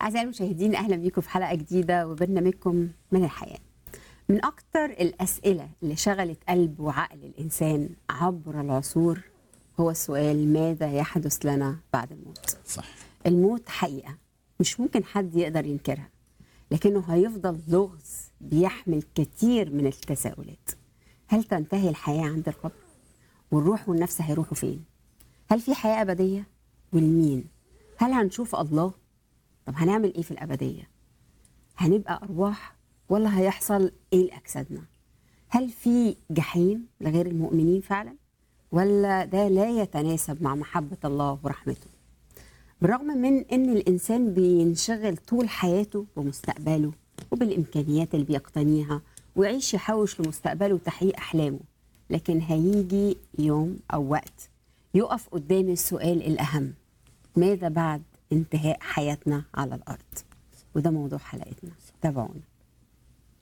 أعزائي المشاهدين أهلا بيكم في حلقة جديدة وبرنامجكم من الحياة من أكتر الأسئلة اللي شغلت قلب وعقل الإنسان عبر العصور هو السؤال ماذا يحدث لنا بعد الموت صح الموت حقيقة مش ممكن حد يقدر ينكرها لكنه هيفضل لغز بيحمل كتير من التساؤلات هل تنتهي الحياة عند القبر؟ والروح والنفس هيروحوا فين؟ هل في حياة أبدية؟ ولمين؟ هل هنشوف الله؟ طب هنعمل إيه في الأبدية؟ هنبقى أرواح ولا هيحصل إيه لأجسادنا؟ هل في جحيم لغير المؤمنين فعلا؟ ولا ده لا يتناسب مع محبة الله ورحمته؟ بالرغم من ان الانسان بينشغل طول حياته بمستقبله وبالامكانيات اللي بيقتنيها ويعيش يحوش لمستقبله وتحقيق احلامه لكن هيجي يوم او وقت يقف قدام السؤال الاهم ماذا بعد انتهاء حياتنا على الارض وده موضوع حلقتنا تابعونا